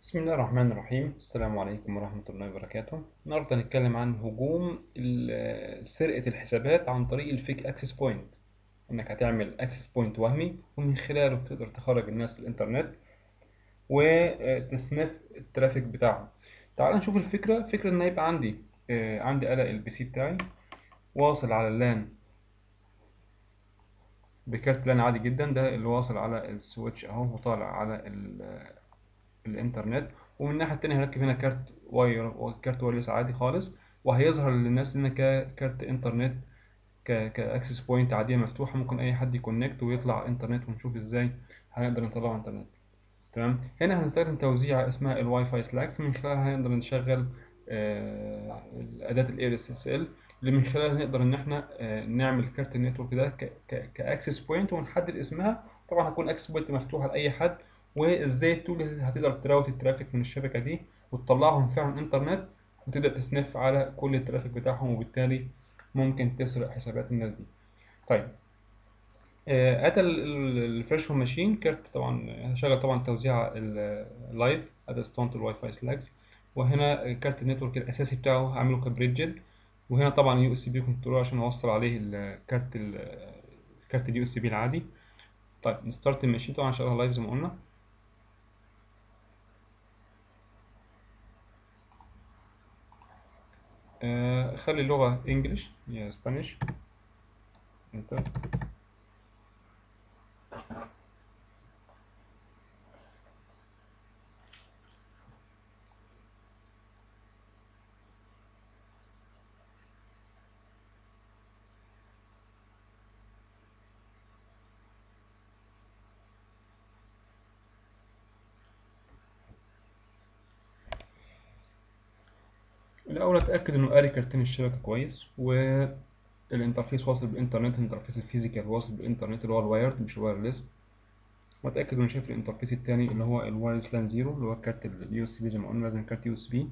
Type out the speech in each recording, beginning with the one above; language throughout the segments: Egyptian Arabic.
بسم الله الرحمن الرحيم السلام عليكم ورحمة الله وبركاته النهاردة هنتكلم عن هجوم ال- سرقة الحسابات عن طريق الفيك اكسس بوينت انك هتعمل اكسس بوينت وهمي ومن خلاله تقدر تخرج الناس الانترنت وتسنف الترافيك بتاعهم تعال نشوف الفكرة فكرة ان يبقى عندي آه، عندي قلق البي سي بتاعي واصل على اللان بكارت لان عادي جدا ده اللي واصل على السويتش اهو وطالع على ال- الانترنت ومن الناحيه التانيه هركب هنا كارت واير كارت وايرلس عادي خالص وهيظهر للناس هنا ككارت انترنت ك كاكسس بوينت عاديه مفتوحه ممكن اي حد يكونكت ويطلع انترنت ونشوف ازاي هنقدر نطلعه انترنت تمام هنا هنستخدم توزيع اسمها الواي فاي سلاكس من خلالها هنقدر نشغل آه، اداه الاي اس اس ال اللي من خلالها نقدر ان احنا آه، نعمل كارت النتورك ده كاكسس بوينت ونحدد اسمها طبعا هتكون اكسس بوينت مفتوحه لاي حد وازاي التول هتقدر تراوت الترافيك من الشبكه دي وتطلعهم فعلا انترنت وتقدر تسنف على كل الترافيك بتاعهم وبالتالي ممكن تسرق حسابات الناس دي طيب آه، اتى الفيرشوال ماشين كارت طبعا هشغل طبعا توزيع اللايف ادى ستونت الواي فاي سلاكس وهنا كارت النتورك الاساسي بتاعه هعمله كبريدجد وهنا طبعا يو اس بي كنترول عشان اوصل عليه الكارت ال- كارت اليو اس بي العادي طيب نستارت الماشين طبعا هشغلها لايف زي ما قلنا آه، خلي اللغة انجلش يا اسبانيش انتر الأول أتأكد إنه قاري كارتين الشبكة كويس والانترفيس واصل بالإنترنت الانترفيس الفيزيكال واصل بالإنترنت اللي هو الوايرد مش الوايرلس وأتأكد إنه شايف الانترفيس التاني اللي هو الوايرلس لان زيرو اللي هو كارت اليو اس بي زي ما قلنا لازم كارت يو اس بي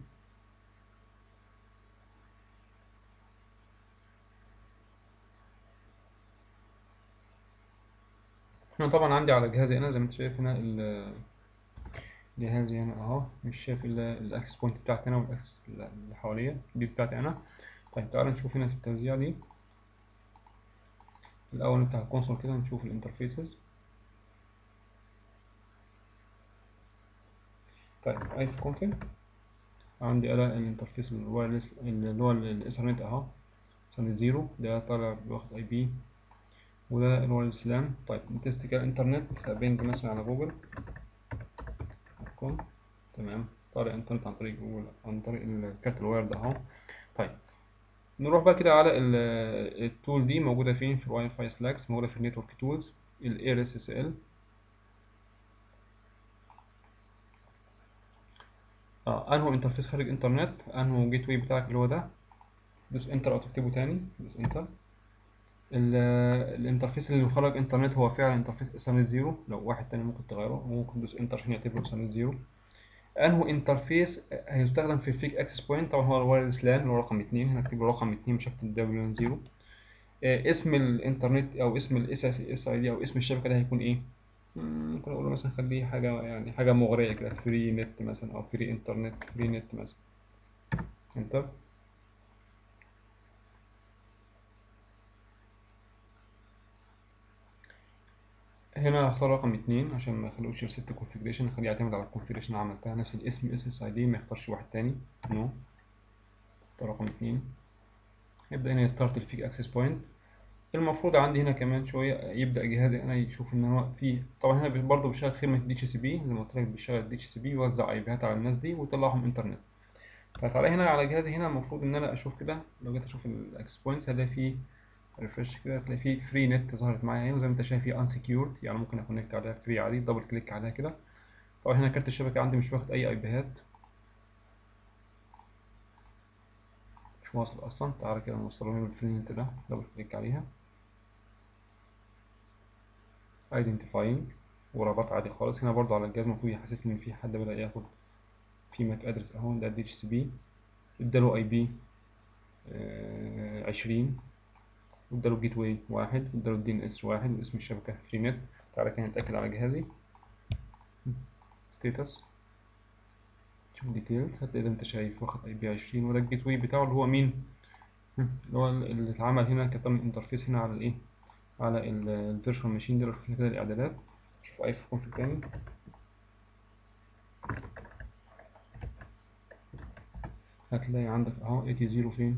هنا طبعا عندي على جهازي أنا زي ما أنت شايف هنا ال- جهازي هنا أهو مش شايف إلا الأكسس بوينت بتاعتي أنا والأكسس اللي حواليا دي بتاعتي أنا طيب تعالى نشوف هنا في التوزيع دي الأول نفتح الكونسول كده نشوف الانترفيسز طيب اي في كونفج عندي انا الانترفيس الوايرلس اللي هو الايثرنت اهو سنة زيرو ده طالع واخد اي بي وده الوايرلس لان طيب نتست كده الانترنت بينج مثلا على جوجل كوم تمام طالع انترنت عن طريق جوجل عن طريق الكارت الواير ده اهو طيب نروح بقى كده على ال- التول دي موجودة فين في الواي فاي سلاكس موجودة في النتورك تولز الاير اس اس ال اه انهو انترفيس خارج انترنت انهو جيت واي بتاعك اللي هو ده دوس انتر او تكتبه تاني دوس انتر ال- الانترفيس اللي خرج انترنت هو فعلا انترفيس ايثرنت زيرو لو واحد تاني ممكن تغيره وممكن تدوس انتر عشان يعتبره ايثرنت زيرو انهو انترفيس هيستخدم في الفيك اكسس بوينت طبعا هو الوايرلس لان اللي هو رقم اتنين هنا اكتب له رقم اتنين مش هكتب دبليو زيرو اسم الانترنت او اسم الاس اس اي دي او اسم الشبكه ده هيكون ايه مم، ممكن اقول له مثلا خليه حاجه يعني حاجه مغريه كده فري نت مثلا او فري انترنت فري نت مثلا انتر هنا هختار رقم اتنين عشان ما اخلوش ريست كونفيجريشن اخليه يعتمد على الكونفيجريشن اللي عملتها نفس الاسم اس اس اي دي ما يختارش واحد تاني نو اختار رقم اتنين يبدأ هنا يستارت الفيك اكسس بوينت المفروض عندي هنا كمان شوية يبدأ جهازي أنا يشوف إن هو في طبعا هنا برضه بيشغل خدمة دي اتش سي بي زي ما قلت لك بيشغل دي اتش سي بي يوزع أي بيات على الناس دي ويطلعهم إنترنت فتعالى هنا على جهازي هنا المفروض إن أنا أشوف كده لو جيت أشوف الأكسس بوينتس هلاقي فيه ريفرش كده هتلاقي فيه فري نت ظهرت معايا اهي وزي ما أنت شايف فيه انسكيورد يعني ممكن أكونكت عليها فري عادي دبل كليك عليها كده طبعا هنا كارت الشبكة عندي مش واخد أي أي بيات مش واصل أصلا تعالى كده نوصلهم بالفري نت ده دبل كليك عليها ايدنتيفاينج وربط عادي خالص هنا برضو على الجهاز المفروض يحسسني ان في حد بدأ ياخد في ماك ادرس اهو ده دي اتش سي بي اداله اي بي عشرين واداله جيت واي واحد واداله الدي ان اس واحد واسم الشبكة فري نت تعالى كده نتأكد على جهازي ستيتس ديتيلز هتلاقي زي ما انت شايف واخد اي بي 20 وده الجيت واي بتاعه اللي هو مين اللي هو اللي اتعمل هنا كتم انترفيس هنا على الايه على الفيرشوال ماشين دي لو شفنا كده الاعدادات شوف اي في كونفيج تاني هتلاقي عندك اهو 80 فين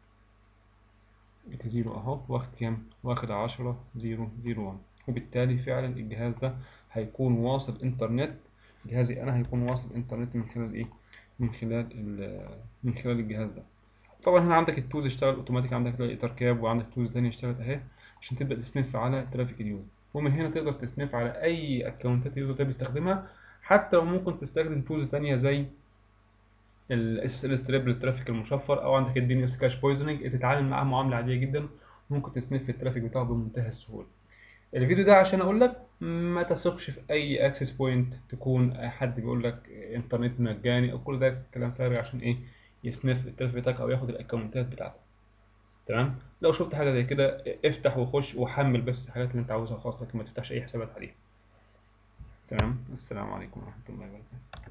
80 اهو واخد كام واخد 10 0 0 1 وبالتالي فعلا الجهاز ده هيكون واصل انترنت جهازي انا هيكون واصل انترنت من خلال ايه من خلال من خلال الجهاز ده طبعا هنا عندك التوز اشتغل اوتوماتيك عندك الايتر كاب وعندك توز تانية اشتغلت اهي عشان تبدا تسنف على ترافيك اليوزر ومن هنا تقدر تسنف على اي اكونتات اليوزر ده بيستخدمها حتى لو ممكن تستخدم تولز تانية زي الاس ال ستريب للترافيك المشفر او عندك الدي ان اس كاش بويزنج تتعامل معاه معامله عاديه جدا ممكن تسنف الترافيك بتاعه بمنتهى السهوله الفيديو ده عشان اقول لك ما تثقش في اي اكسس بوينت تكون حد بيقول لك انترنت مجاني او كل ده كلام فارغ عشان ايه يسنف الترافيك بتاعك او ياخد الاكونتات بتاعتك تمام لو شفت حاجه زي كده افتح وخش وحمل بس الحاجات اللي انت عاوزها خاص لكن ما تفتحش اي حسابات عليها تمام السلام عليكم ورحمه الله وبركاته